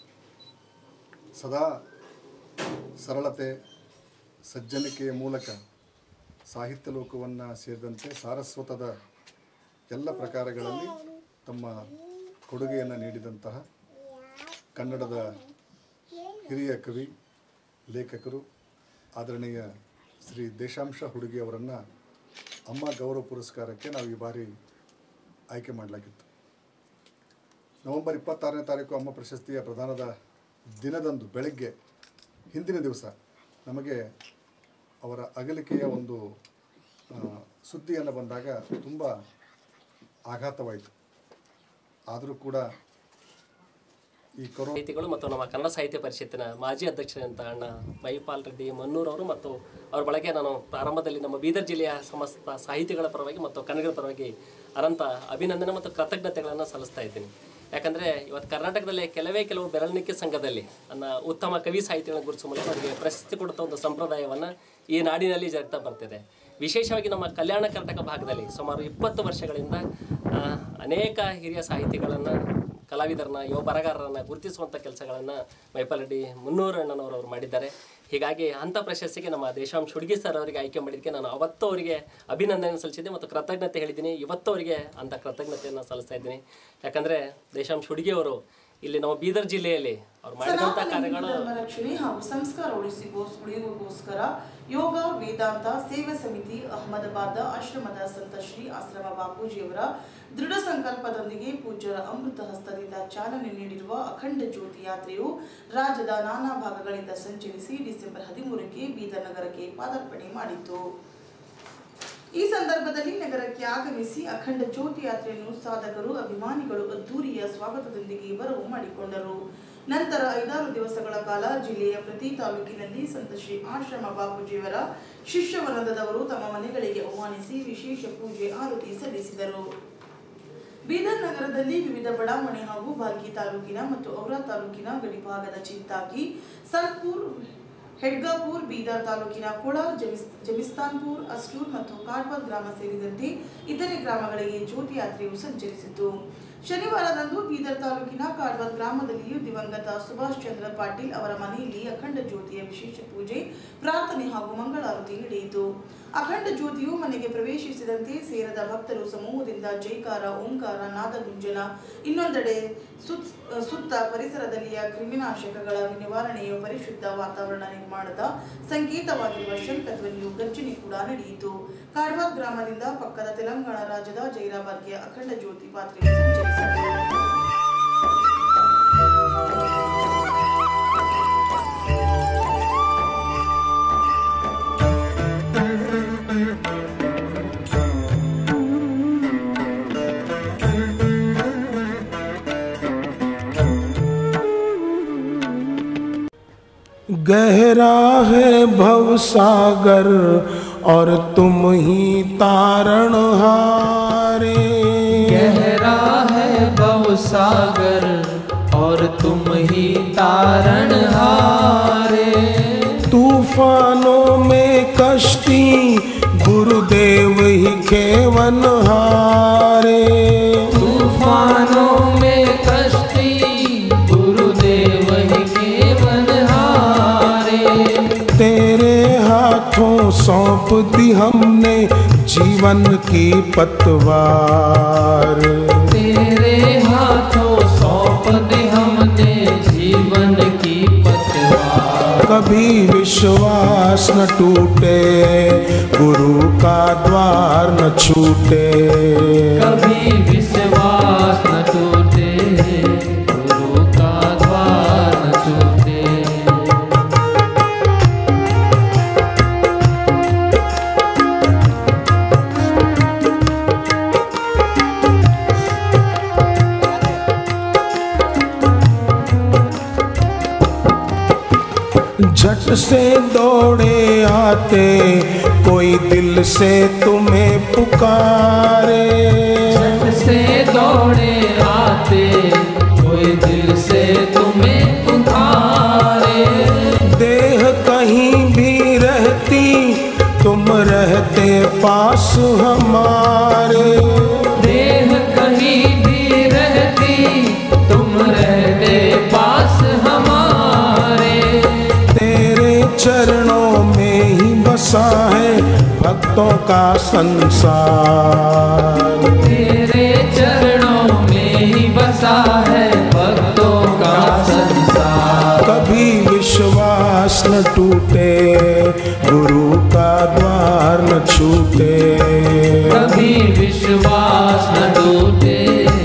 F: ಸದಾ ಸರಳತೆ ಸಜ್ಜನಿಕೆಯ ಮೂಲಕ ಸಾಹಿತ್ಯ ಲೋಕವನ್ನು ಸೇರಿದಂತೆ ಸಾರಸ್ವತದ ಎಲ್ಲ ಪ್ರಕಾರಗಳಲ್ಲಿ ತಮ್ಮ ಕೊಡುಗೆಯನ್ನು ನೀಡಿದಂತಹ ಕನ್ನಡದ ಹಿರಿಯ ಕವಿ ಲೇಖಕರು ಆದರಣೀಯ ಶ್ರೀ ದೇಶಾಂಶ ಹುಡುಗಿ ಅವರನ್ನು ಅಮ್ಮ ಗೌರವ ಪುರಸ್ಕಾರಕ್ಕೆ ನಾವು ಈ ಬಾರಿ ಆಯ್ಕೆ ಮಾಡಲಾಗಿತ್ತು ನವೆಂಬರ್ ಇಪ್ಪತ್ತಾರನೇ ತಾರೀಕು ಅಮ್ಮ ಪ್ರಶಸ್ತಿಯ ಪ್ರದಾನದ ದಿನದಂದು ಬೆಳಗ್ಗೆ ಹಿಂದಿನ ದಿವಸ ನಮಗೆ ಅವರ ಅಗಲಿಕೆಯ ಒಂದು ಆ, ಸುದ್ದಿಯನ್ನು ಬಂದಾಗ ತುಂಬ ಆಘಾತವಾಯಿತು ಆದರೂ ಕೂಡ ಈ ಕೊರೋ
G: ಸಾಹಿತಿಗಳು ಮತ್ತು ನಮ್ಮ ಕನ್ನಡ ಸಾಹಿತ್ಯ ಪರಿಷತ್ತಿನ ಮಾಜಿ ಅಧ್ಯಕ್ಷರಂತ ಅಣ್ಣ ಮೈಪಾಲ್ ರೆಡ್ಡಿ ಮನ್ನೂರ್ ಅವರು ಮತ್ತು ಅವ್ರ ಬಳಗೆ ನಾನು ಪ್ರಾರಂಭದಲ್ಲಿ ನಮ್ಮ ಬೀದರ್ ಜಿಲ್ಲೆಯ ಸಮಸ್ತ ಸಾಹಿತಿಗಳ ಪರವಾಗಿ ಮತ್ತು ಕನ್ನಡಿಗರ ಪರವಾಗಿ ಅನಂತ ಅಭಿನಂದನೆ ಮತ್ತು ಕೃತಜ್ಞತೆಗಳನ್ನು ಸಲ್ಲಿಸ್ತಾ ಇದ್ದೀನಿ ಯಾಕಂದರೆ ಇವತ್ತು ಕರ್ನಾಟಕದಲ್ಲಿ ಕೆಲವೇ ಕೆಲವು ಬೆರಳಿಕೆ ಸಂಘದಲ್ಲಿ ನನ್ನ ಉತ್ತಮ ಕವಿ ಸಾಹಿತಿಗಳನ್ನು ಗುರುತಿಸುವ ಮೂಲಕ ಅವರಿಗೆ ಪ್ರಶಸ್ತಿ ಕೊಡುತ್ತ ಒಂದು ಸಂಪ್ರದಾಯವನ್ನು ಈ ನಾಡಿನಲ್ಲಿ ಜರುಗ್ತಾ ಬರ್ತಿದೆ ವಿಶೇಷವಾಗಿ ನಮ್ಮ ಕಲ್ಯಾಣ ಕರ್ನಾಟಕ ಭಾಗದಲ್ಲಿ ಸುಮಾರು ಇಪ್ಪತ್ತು ವರ್ಷಗಳಿಂದ ಆ, ಅನೇಕ ಹಿರಿಯ ಸಾಹಿತಿಗಳನ್ನು ಕಲಾವಿದರನ್ನ ಯುವ ಬರಗಾರರನ್ನ ಗುರುತಿಸುವಂಥ ಕೆಲಸಗಳನ್ನು ಮೈಪಾಲ್ ರೆಡ್ಡಿ ಮುನ್ನೂರು ಅಣ್ಣನವರು ಅವರು ಮಾಡಿದ್ದಾರೆ ಹೀಗಾಗಿ ಅಂಥ ಪ್ರಶಸ್ತಿಗೆ ನಮ್ಮ ದೇಶಾಂಶ್ ಹುಡುಗಿ ಸರ್ ಅವರಿಗೆ ಆಯ್ಕೆ ಮಾಡಿದ್ದಕ್ಕೆ ನಾನು ಅವತ್ತು ಅವರಿಗೆ ಅಭಿನಂದನೆ ಸಲ್ಲಿಸಿದ್ದೆ ಮತ್ತು ಕೃತಜ್ಞತೆ ಹೇಳಿದ್ದೀನಿ ಇವತ್ತು ಅವರಿಗೆ ಅಂಥ ಕೃತಜ್ಞತೆಯನ್ನು ಸಲ್ಲಿಸ್ತಾ ಇದ್ದೀನಿ ಯಾಕಂದರೆ ದೇಶಾಂಶ್ ಹುಡುಗಿ ಅವರು ಇಲ್ಲಿ ನಮ್ಮ ಬೀದರ್ ಜಿಲ್ಲೆಯಲ್ಲಿ ಅವ್ರು ಮಾಡಿದಂಥ
A: ಸನಾತನ ಹಿಂದೂ
G: ಕಾರ್ಯಗಳು
A: ಧರ್ಮ ರಕ್ಷಣೆ ಹಾಗೂ ಸಂಸ್ಕಾರ ಉಳಿಸಿಗೋಸ್ ಉಳಿಯುವುದಕ್ಕೋಸ್ಕರ ಯೋಗ ವೇದಾಂತ ಸೇವಾ ಸಮಿತಿ ಅಹಮದಾಬಾದ್ ಆಶ್ರಮದ ಸಂತ ಶ್ರೀ ಆಶ್ರಮ ಬಾಪೂಜಿಯವರ ದೃಢ ಸಂಕಲ್ಪದೊಂದಿಗೆ ಪೂಜ್ಯರ ಅಮೃತ ಹಸ್ತದಿಂದ ಚಾಲನೆ ನೀಡಿರುವ ಅಖಂಡ ಜ್ಯೋತಿ ಯಾತ್ರೆಯು ರಾಜ್ಯದ ನಾನಾ ಭಾಗಗಳಿಂದ ಸಂಚರಿಸಿ ಡಿಸೆಂಬರ್ ಹದಿಮೂರಕ್ಕೆ ಬೀದರ್ ನಗರಕ್ಕೆ ಪಾದಾರ್ಪಣೆ ಮಾಡಿತು ಈ ಸಂದರ್ಭದಲ್ಲಿ ನಗರಕ್ಕೆ ಆಗಮಿಸಿ ಅಖಂಡ ಜ್ಯೋತಿ ಯಾತ್ರೆಯನ್ನು ಸಾಧಕರು ಅಭಿಮಾನಿಗಳು ಅದ್ದೂರಿಯ ಸ್ವಾಗತದೊಂದಿಗೆ ಬರವು ಮಾಡಿಕೊಂಡರು ನಂತರ ಐದಾರು ದಿವಸಗಳ ಕಾಲ ಜಿಲ್ಲೆಯ ಪ್ರತಿ ತಾಲೂಕಿನಲ್ಲಿ ಸಂತ ಶ್ರೀ ಆಶ್ರಮ ಬಾಪೂಜಿಯವರ ಶಿಷ್ಯವೃಂದದವರು ತಮ್ಮ ಮನೆಗಳಿಗೆ ಆಹ್ವಾನಿಸಿ ವಿಶೇಷ ಪೂಜೆ ಆರತಿ ಸಲ್ಲಿಸಿದರು ಬೀದರ್ ನಗರದಲ್ಲಿ ವಿವಿಧ ಬಡಾವಣೆ ಹಾಗೂ ಭಾಲ್ಕಿ ತಾಲೂಕಿನ ಮತ್ತು ಔರಾ ತಾಲೂಕಿನ ಗಡಿಭಾಗದ ಚಿಂತಾಗಿ ಸಲ್ಪುರ್ ಹೆಡ್ಗಾಪುರ್ ಬೀದರ್ ತಾಲೂಕಿನ ಕೋಲಾರ್ ಜಮಿಸ್ ಜಮಿಸ್ತಾನ್ಪುರ್ ಅಸ್ಟೂರ್ ಮತ್ತು ಕಾಡ್ಬದ್ ಗ್ರಾಮ ಸೇರಿದಂತೆ ಇತರೆ ಗ್ರಾಮಗಳಿಗೆ ಜ್ಯೋತಿ ಯಾತ್ರೆಯು ಸಂಚರಿಸಿತು ಶನಿವಾರದಂದು ಬೀದರ್ ತಾಲೂಕಿನ ಕಾಡ್ಬದ್ ಗ್ರಾಮದಲ್ಲಿಯೂ ದಿವಂಗತ ಸುಭಾಷ್ ಚಂದ್ರ ಪಾಟೀಲ್ ಅವರ ಮನೆಯಲ್ಲಿ ಅಖಂಡ ಜ್ಯೋತಿಯ ವಿಶೇಷ ಪೂಜೆ ಪ್ರಾರ್ಥನೆ ಹಾಗೂ ಮಂಗಳಾರತಿ ನಡೆಯಿತು ಅಖಂಡ ಜ್ಯೋತಿಯು ಮನೆಗೆ ಪ್ರವೇಶಿಸಿದಂತೆ ಸೇರದ ಭಕ್ತರು ಸಮೂಹದಿಂದ ಜೈಕಾರ ಓಂಕಾರ ನಾದಗುಂಜನ ಇನ್ನೊಂದೆಡೆ ಸುತ್ ಸುತ್ತ ಪರಿಸರದಲ್ಲಿಯ ಕ್ರಿಮಿನಾಶಕಗಳ ನಿವಾರಣೆಯ ಪರಿಶುದ್ಧ ವಾತಾವರಣ ನಿರ್ಮಾಣದ ಸಂಕೇತವಾಗಿರುವ ಶಂಖಧ್ವನಿಯು ಗರ್ಜನೆ ಕೂಡ ನಡೆಯಿತು ಕಾಡ್ವಾದ್ ಗ್ರಾಮದಿಂದ ಪಕ್ಕದ ತೆಲಂಗಾಣ ರಾಜ್ಯದ ಜೈರಾಬಾದ್ಗೆ ಅಖಂಡ ಜ್ಯೋತಿ ಪಾತ್ರೆಯು ಸಂಚರಿಸಿತು
H: गहरा है भव सागर और तुम ही तारण हारे
I: गहरा है भव सागर और तुम ही तारण हारे
H: तूफानों में कश्ती गुरुदेव ही खेवन हारे
I: तूफानों में कश्ती गुरुदेव ही केवन हारे
H: तेरे हाथों सौंप दी हमने जीवन की पतवार
I: तेरे हाथों सौंप दे हमने जीवन की पतवार
H: कभी विश्वास न टूटे गुरु का द्वार न छूटे
I: कभी विश्वास न टूटे गुरु का द्वार न छूटे
H: झट से दौड़े आते कोई दिल से तुम्हें पुकारे
I: झट से दौड़े आते कोई दिल से तुम्हें पुकारे
H: देह कहीं भी रहती तुम रहते पास हमारे
I: देह कहीं भी रहती तुम रहते पास हमारे
H: तेरे चरणों में ही बसा है भक्तों का संसार
I: तेरे चरणों में ही बसा है भक्तों का संसार
H: कभी विश्वास न टूटे गुरु का द्वार न छूटे
I: कभी विश्वास न टूटे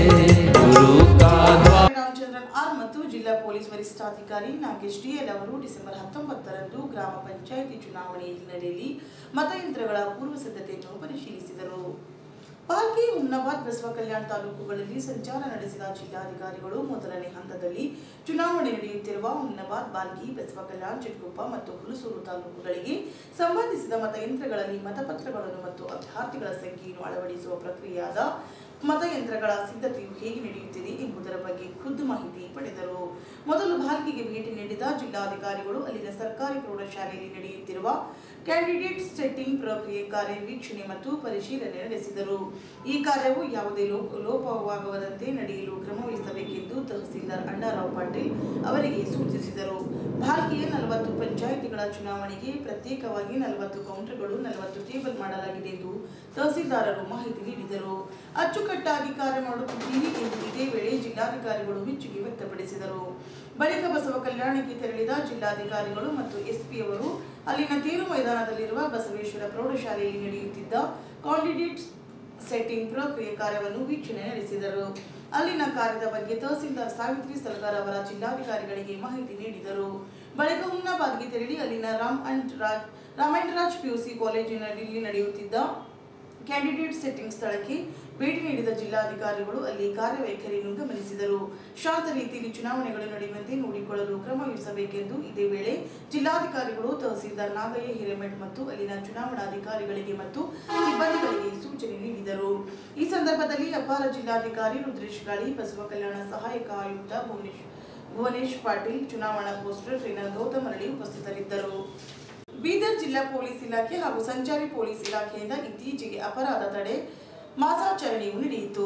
I: गुरु का द्वार
A: ರಾಮಚಂದ್ರನ್ ಆರ್ ಮತ್ತು ಜಿಲ್ಲಾ ಪೊಲೀಸ್ ವರಿಷ್ಠಾಧಿಕಾರಿ ನಾಗೇಶ್ ಡಿಎಲ್ ಅವರು ಡಿಸೆಂಬರ್ ಹತ್ತೊಂಬತ್ತರಂದು ಗ್ರಾಮ ಪಂಚಾಯಿತಿ ಚುನಾವಣೆ ಹಿನ್ನೆಲೆಯಲ್ಲಿ ಮತಯಂತ್ರಗಳ ಪೂರ್ವ ಸಿದ್ಧತೆಯನ್ನು ಪರಿಶೀಲಿಸಿದರು ಪಾಲ್ಕಿ ಹುಮ್ನಾಬಾದ್ ಬಸವ ಕಲ್ಯಾಣ ತಾಲೂಕುಗಳಲ್ಲಿ ಸಂಚಾರ ನಡೆಸಿದ ಜಿಲ್ಲಾಧಿಕಾರಿಗಳು ಮೊದಲನೇ ಹಂತದಲ್ಲಿ ಚುನಾವಣೆ ನಡೆಯುತ್ತಿರುವ ಹುಮ್ನಾಬಾದ್ ಬಾಲ್ಕಿ ಬಸವ ಕಲ್ಯಾಣ ಚಿಟ್ಕೊಪ್ಪ ಮತ್ತು ಹುಲಸೂರು ತಾಲೂಕುಗಳಿಗೆ ಸಂಬಂಧಿಸಿದ ಮತಯಂತ್ರಗಳಲ್ಲಿ ಮತಪತ್ರಗಳನ್ನು ಮತ್ತು ಅಭ್ಯರ್ಥಿಗಳ ಸಂಖ್ಯೆಯನ್ನು ಅಳವಡಿಸುವ ಪ್ರಕ್ರಿಯೆಯಾದ ಮತಯಂತ್ರಗಳ ಸಿದ್ಧತೆಯು ಹೇಗೆ ನಡೆಯುತ್ತಿದೆ ಎಂಬುದರ ಬಗ್ಗೆ ಖುದ್ದು ಮಾಹಿತಿ ಪಡೆದರು ಮೊದಲು ಭಾಲ್ಕಿಗೆ ಭೇಟಿ ನೀಡಿದ ಜಿಲ್ಲಾಧಿಕಾರಿಗಳು ಅಲ್ಲಿನ ಸರ್ಕಾರಿ ಪ್ರೌಢಶಾಲೆಯಲ್ಲಿ ನಡೆಯುತ್ತಿರುವ ಕ್ಯಾಂಡಿಡೇಟ್ ಸೆಟ್ಟಿಂಗ್ ಪ್ರಕ್ರಿಯೆ ಕಾರ್ಯ ವೀಕ್ಷಣೆ ಮತ್ತು ಪರಿಶೀಲನೆ ನಡೆಸಿದರು ಈ ಕಾರ್ಯವು ಯಾವುದೇ ಲೋಪ ಲೋಪವಾಗದಂತೆ ನಡೆಯಲು ಕ್ರಮವಹಿಸಬೇಕೆಂದು ತಹಸೀಲ್ದಾರ್ ಅಣ್ಣಾರಾವ್ ಪಾಟೀಲ್ ಅವರಿಗೆ ಸೂಚಿಸಿದರು ಭಾಲ್ಕಿಯ ನಲವತ್ತು ಪಂಚಾಯಿತಿಗಳ ಚುನಾವಣೆಗೆ ಪ್ರತ್ಯೇಕವಾಗಿ ನಲವತ್ತು ಕೌಂಟರ್ಗಳು ನಲವತ್ತು ಟೇಬಲ್ ಮಾಡಲಾಗಿದೆ ಎಂದು ತಹಸೀಲ್ದಾರರು ಮಾಹಿತಿ ನೀಡಿದರು ಅಚ್ಚುಕಟ್ಟಾಗಿ ಕಾರ್ಯ ಮಾಡುತ್ತಿದ್ದೀರಿ ಎಂದು ಇದೇ ವೇಳೆ ಜಿಲ್ಲಾಧಿಕಾರಿಗಳು ಮೆಚ್ಚುಗೆ ವ್ಯಕ್ತಪಡಿಸಿದರು ಬಳಿಕ ಬಸವ ಕಲ್ಯಾಣಕ್ಕೆ ತೆರಳಿದ ಜಿಲ್ಲಾಧಿಕಾರಿಗಳು ಮತ್ತು ಎಸ್ಪಿ ಅವರು ಅಲ್ಲಿನ ತೇರು ಮೈದಾನದಲ್ಲಿರುವ ಬಸವೇಶ್ವರ ಪ್ರೌಢಶಾಲೆಯಲ್ಲಿ ನಡೆಯುತ್ತಿದ್ದ ಕಾಂಡಿಡೇಟ್ ಸೆಟ್ಟಿಂಗ್ ಪ್ರಕ್ರಿಯೆ ಕಾರ್ಯವನ್ನು ವೀಕ್ಷಣೆ ನಡೆಸಿದರು ಅಲ್ಲಿನ ಕಾರ್ಯದ ಬಗ್ಗೆ ತಹಸೀಲ್ದಾರ್ ಸಾವಿತ್ರಿ ಸಲ್ಗಾರ್ ಅವರ ಜಿಲ್ಲಾಧಿಕಾರಿಗಳಿಗೆ ಮಾಹಿತಿ ನೀಡಿದರು ಬಳಿಕ ಹುಮ್ನಾಬಾದ್ಗೆ ತೆರಳಿ ಅಲ್ಲಿನ Ram and Raj Ram and Raj PUC ಕಾಲೇಜಿನಲ್ಲಿ ನಡೆಯುತ್ತಿದ್ದ ಕ್ಯಾಂಡಿಡೇಟ್ ಸೆಟ್ಟಿಂಗ್ ಸ್ಥಳಕ್ಕೆ ಭೇಟಿ ನೀಡಿದ ಜಿಲ್ಲಾಧಿಕಾರಿಗಳು ಅಲ್ಲಿ ಕಾರ್ಯವೈಖರಿಯನ್ನು ಗಮನಿಸಿದರು ಶಾಂತ ರೀತಿಯಲ್ಲಿ ಚುನಾವಣೆಗಳು ನಡೆಯುವಂತೆ ನೋಡಿಕೊಳ್ಳಲು ಕ್ರಮ ವಹಿಸಬೇಕೆಂದು ಇದೇ ವೇಳೆ ಜಿಲ್ಲಾಧಿಕಾರಿಗಳು ತಹಸೀಲ್ದಾರ್ ನಾಗಯ್ಯ ಹಿರೇಮಠ್ ಮತ್ತು ಅಲ್ಲಿನ ಚುನಾವಣಾಧಿಕಾರಿಗಳಿಗೆ ಮತ್ತು ಸಿಬ್ಬಂದಿಗಳಿಗೆ ಸೂಚನೆ ನೀಡಿದರು ಈ ಸಂದರ್ಭದಲ್ಲಿ ಅಪಾರ ಜಿಲ್ಲಾಧಿಕಾರಿ ರುದ್ರೇಶ್ ಗಾಳಿ ಬಸವ ಕಲ್ಯಾಣ ಸಹಾಯಕ ಆಯುಕ್ತ ಭುವನೇಶ್ ಭುವನೇಶ್ ಪಾಟೀಲ್ ಚುನಾವಣಾ ಪೋಸ್ಟರ್ ಟ್ರೈನರ್ ಗೌತಮ್ ಅರಳಿ ಉಪಸ್ಥಿತರಿದ್ದರು ಬೀದರ್ ಜಿಲ್ಲಾ ಪೊಲೀಸ್ ಇಲಾಖೆ ಹಾಗೂ ಸಂಚಾರಿ ಪೊಲೀಸ್ ಇಲಾಖೆಯಿಂದ ಇತ್ತೀಚೆಗೆ ಅಪರಾಧ ತಡೆ ಮಾಸಾಚರಣೆಯು ನಡೆಯಿತು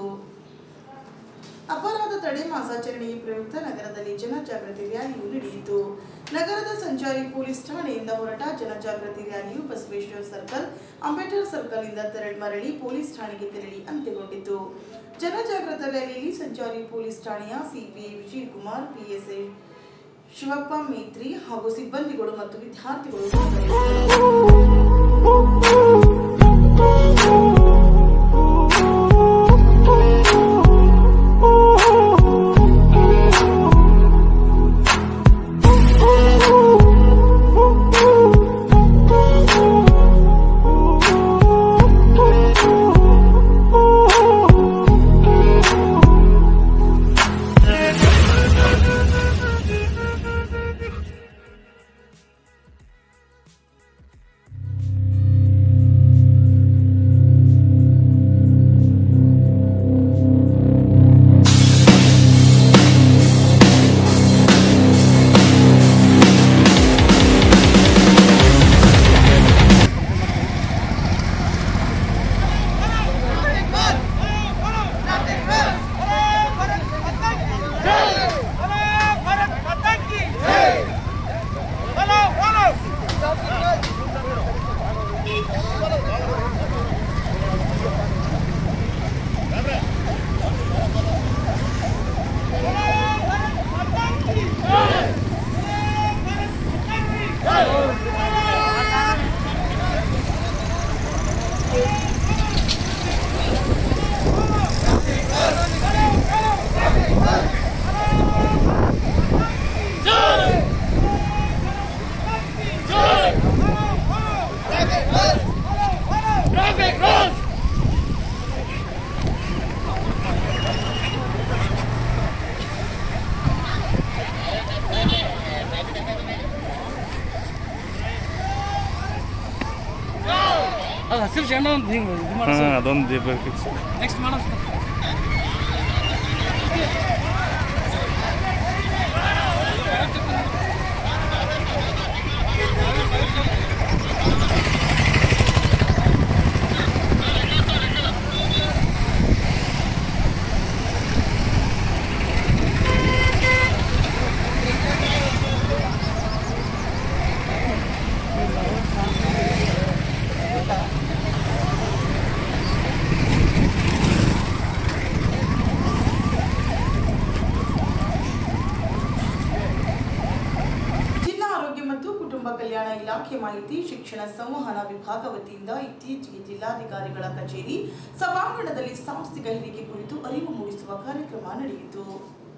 A: ಅಪರಾಧ ತಡೆ ಮಾಸಾಚರಣೆಯ ಪ್ರಯುಕ್ತ ನಗರದಲ್ಲಿ ಜನಜಾಗೃತಿ ರ್ಯಾಲಿಯು ನಡೆಯಿತು ನಗರದ ಸಂಚಾರಿ ಪೊಲೀಸ್ ಠಾಣೆಯಿಂದ ಹೊರಟ ಜನಜಾಗೃತಿ ರ್ಯಾಲಿಯು ಬಸವೇಶ್ವರ ಸರ್ಕಲ್ ಅಂಬೇಡ್ಕರ್ ಸರ್ಕಲ್ ಇಂದ ತೆರಳಿ ಮರಳಿ ಪೊಲೀಸ್ ಠಾಣೆಗೆ ತೆರಳಿ ಅಂತ್ಯಗೊಂಡಿತು ಜನಜಾಗೃತ ರ್ಯಾಲಿಯಲ್ಲಿ ಸಂಚಾರಿ ಪೊಲೀಸ್ ಠಾಣೆಯ ಸಿಪಿಐ ವಿಜಯ್ ಕುಮಾರ್ ಪಿಎಸ್ಐ ಶಿವಪ್ಪ ಮೇತ್ರಿ ಹಾಗೂ ಸಿಬ್ಬಂದಿಗಳು ಮತ್ತು ವಿದ್ಯಾರ್ಥಿಗಳು ಭಾಗವಹಿಸಿದರು.
J: ಹಸಿರು ಚೆಂಡ ಒಂದು ಹಿಂಗೆ ಇದು
K: ಹಾಂ ಅದೊಂದು ದೀಪ
J: ನೆಕ್ಸ್ಟ್ ಮಾಡೋಣ
A: ಜಿಲ್ಲಾ ಆರೋಗ್ಯ ಮತ್ತು ಕುಟುಂಬ ಕಲ್ಯಾಣ ಇಲಾಖೆ ಮಾಹಿತಿ ಶಿಕ್ಷಣ ಸಂವಹನ ವಿಭಾಗ ವತಿಯಿಂದ ಇತ್ತೀಚೆಗೆ ಜಿಲ್ಲಾಧಿಕಾರಿಗಳ ಕಚೇರಿ ಸಭಾಂಗಣದಲ್ಲಿ ಸಾಂಸ್ಥಿಕ ಹೆರಿಗೆ ಕುರಿತು ಅರಿವು ಮೂಡಿಸುವ ಕಾರ್ಯಕ್ರಮ ನಡೆಯಿತು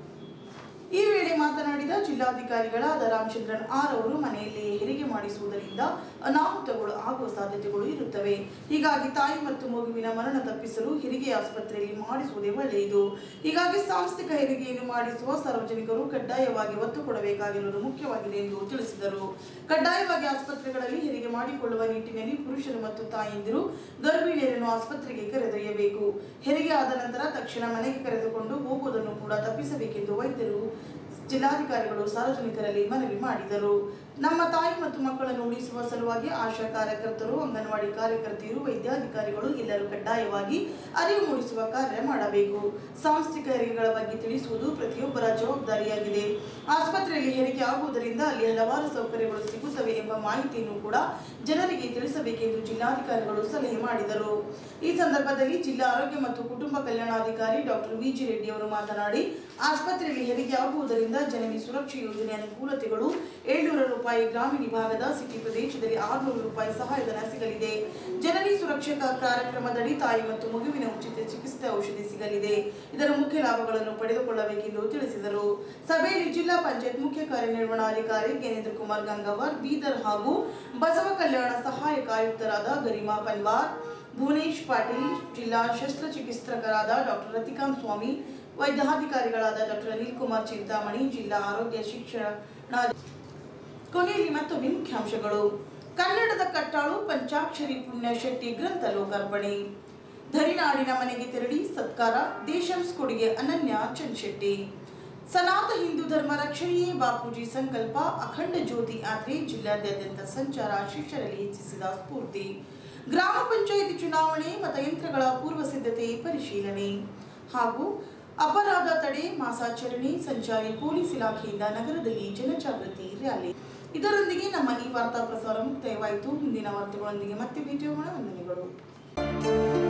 A: ಈ ವೇಳೆ ಮಾತನಾಡಿದ ಜಿಲ್ಲಾಧಿಕಾರಿಗಳಾದ ರಾಮಚಂದ್ರನ್ ಆರ್ ಅವರು ಮನೆಯಲ್ಲಿಯೇ ಹೆರಿಗೆ ಮಾಡಿಸುವುದರಿಂದ ಅನಾಹುತಗಳು ಆಗುವ ಸಾಧ್ಯತೆಗಳು ಇರುತ್ತವೆ ಹೀಗಾಗಿ ತಾಯಿ ಮತ್ತು ಮಗುವಿನ ಮರಣ ತಪ್ಪಿಸಲು ಹೆರಿಗೆ ಆಸ್ಪತ್ರೆಯಲ್ಲಿ ಮಾಡಿಸುವುದೇ ಒಳ್ಳೆಯದು ಹೀಗಾಗಿ ಸಾಂಸ್ಥಿಕ ಹೆರಿಗೆಯನ್ನು ಮಾಡಿಸುವ ಸಾರ್ವಜನಿಕರು ಕಡ್ಡಾಯವಾಗಿ ಒತ್ತು ಕೊಡಬೇಕಾಗಿರುವುದು ಮುಖ್ಯವಾಗಿದೆ ಎಂದು ತಿಳಿಸಿದರು ಕಡ್ಡಾಯವಾಗಿ ಆಸ್ಪತ್ರೆಗಳಲ್ಲಿ ಹೆರಿಗೆ ಮಾಡಿಕೊಳ್ಳುವ ನಿಟ್ಟಿನಲ್ಲಿ ಪುರುಷರು ಮತ್ತು ತಾಯಂದಿರು ಗರ್ಭಿಣಿಯರನ್ನು ಆಸ್ಪತ್ರೆಗೆ ಕರೆದೊಯ್ಯಬೇಕು ಹೆರಿಗೆ ಆದ ನಂತರ ತಕ್ಷಣ ಮನೆಗೆ ಕರೆದುಕೊಂಡು ಹೋಗುವುದನ್ನು ಕೂಡ ತಪ್ಪಿಸಬೇಕೆಂದು ವೈದ್ಯರು ಜಿಲ್ಲಾಧಿಕಾರಿಗಳು ಸಾರ್ವಜನಿಕರಲ್ಲಿ ಮನವಿ ಮಾಡಿದರು ನಮ್ಮ ತಾಯಿ ಮತ್ತು ಮಕ್ಕಳನ್ನು ಉಳಿಸುವ ಸಲುವಾಗಿ ಆಶಾ ಕಾರ್ಯಕರ್ತರು ಅಂಗನವಾಡಿ ಕಾರ್ಯಕರ್ತೆಯರು ವೈದ್ಯಾಧಿಕಾರಿಗಳು ಎಲ್ಲರೂ ಕಡ್ಡಾಯವಾಗಿ ಅರಿವು ಮೂಡಿಸುವ ಕಾರ್ಯ ಮಾಡಬೇಕು ಸಾಂಸ್ಥಿಕ ಹೆರಿಗೆಗಳ ಬಗ್ಗೆ ತಿಳಿಸುವುದು ಪ್ರತಿಯೊಬ್ಬರ ಜವಾಬ್ದಾರಿಯಾಗಿದೆ ಆಸ್ಪತ್ರೆಯಲ್ಲಿ ಹೆರಿಗೆ ಆಗುವುದರಿಂದ ಅಲ್ಲಿ ಹಲವಾರು ಸೌಕರ್ಯಗಳು ಸಿಗುತ್ತವೆ ಎಂಬ ಮಾಹಿತಿಯನ್ನು ಕೂಡ ಜನರಿಗೆ ತಿಳಿಸಬೇಕೆಂದು ಜಿಲ್ಲಾಧಿಕಾರಿಗಳು ಸಲಹೆ ಮಾಡಿದರು ಈ ಸಂದರ್ಭದಲ್ಲಿ ಜಿಲ್ಲಾ ಆರೋಗ್ಯ ಮತ್ತು ಕುಟುಂಬ ಕಲ್ಯಾಣಾಧಿಕಾರಿ ಡಾಕ್ಟರ್ ವಿಜಿ ರೆಡ್ಡಿ ಅವರು ಮಾತನಾಡಿ ಆಸ್ಪತ್ರೆಯಲ್ಲಿ ಹೆರಿಗೆ ಆಗುವುದರಿಂದ ಜನನಿ ಸುರಕ್ಷೆ ಯೋಜನೆ ಅನುಕೂಲತೆಗಳು ಏಳ್ನೂರು ರೂಪಾಯಿ ಗ್ರಾಮೀಣ ಭಾಗದ ಸಿಟಿ ಪ್ರದೇಶದಲ್ಲಿ ಆರುನೂರು ರೂಪಾಯಿ ಸಹಾಯಧನ ಸಿಗಲಿದೆ ಜನನಿ ಸುರಕ್ಷತಾ ಕಾರ್ಯಕ್ರಮದಡಿ ತಾಯಿ ಮತ್ತು ಮಗುವಿನ ಉಚಿತ ಚಿಕಿತ್ಸೆ ಔಷಧಿ ಸಿಗಲಿದೆ ಇದರ ಮುಖ್ಯ ಲಾಭಗಳನ್ನು ಪಡೆದುಕೊಳ್ಳಬೇಕೆಂದು ತಿಳಿಸಿದರು ಸಭೆಯಲ್ಲಿ ಜಿಲ್ಲಾ ಪಂಚಾಯತ್ ಮುಖ್ಯ ಕಾರ್ಯನಿರ್ವಹಣಾಧಿಕಾರಿ ಜ್ಞಾನೇಂದ್ರ ಕುಮಾರ್ ಗಂಗಾವರ್ ಬೀದರ್ ಹಾಗೂ ಬಸವ ಕಲ್ಯಾಣ ಸಹಾಯಕ ಆಯುಕ್ತರಾದ ಗರಿಮಾ ಪನ್ವಾರ್ ಭುವನೇಶ್ ಪಾಟೀಲ್ ಜಿಲ್ಲಾ ಶಸ್ತ್ರಚಿಕಿತ್ಸಕರಾದ ಡಾಕ್ಟರ್ ರತಿಕಾಂತ್ ಸ್ವಾಮಿ ವೈದ್ಯಾಧಿಕಾರಿಗಳಾದ ಡಾಕ್ಟರ್ ಅನಿಲ್ ಕುಮಾರ್ ಚಿಂತಾಮಣಿ ಜಿಲ್ಲಾ ಆರೋಗ್ಯ ಶಿಕ್ಷಣ ಕೊನೆಯಲ್ಲಿ ಮತ್ತೊಮ್ಮೆ ಮುಖ್ಯಾಂಶಗಳು ಕನ್ನಡದ ಕಟ್ಟಾಳು ಪಂಚಾಕ್ಷರಿ ಪುಣ್ಯಶೆಟ್ಟಿ ಗ್ರಂಥ ಲೋಕಾರ್ಪಣೆ ಧರಿನಾಡಿನ ಮನೆಗೆ ತೆರಳಿ ಸತ್ಕಾರ ದೇಶಂಸ್ ಕೊಡುಗೆ ಅನನ್ಯ ಚಂದ್ಶೆಟ್ಟಿ ಸನಾತ ಹಿಂದೂ ಧರ್ಮ ರಕ್ಷಣೆಯೇ ಬಾಪೂಜಿ ಸಂಕಲ್ಪ ಅಖಂಡ ಜ್ಯೋತಿ ಯಾತ್ರೆ ಜಿಲ್ಲಾದ್ಯಂತ ಸಂಚಾರ ಶಿಷ್ಯರಲ್ಲಿ ಹೆಚ್ಚಿಸಿದ ಸ್ಫೂರ್ತಿ ಗ್ರಾಮ ಪಂಚಾಯಿತಿ ಚುನಾವಣೆ ಮತಯಂತ್ರಗಳ ಪೂರ್ವ ಸಿದ್ಧತೆ ಪರಿಶೀಲನೆ ಹಾಗೂ ಅಪರಾಧ ತಡೆ ಮಾಸಾಚರಣೆ ಸಂಚಾರಿ ಪೊಲೀಸ್ ಇಲಾಖೆಯಿಂದ ನಗರದಲ್ಲಿ ಜನಜಾಗೃತಿ ರ್ಯಾಲಿ ಇದರೊಂದಿಗೆ ನಮ್ಮ ಈ ವಾರ್ತಾ ಪ್ರಸಾರ ಮುಕ್ತಾಯವಾಯಿತು ಮುಂದಿನ ವಾರ್ತೆಗಳೊಂದಿಗೆ ಮತ್ತೆ ಭೇಟಿಯಾಗೋಣ ವಂದನೆಗಳು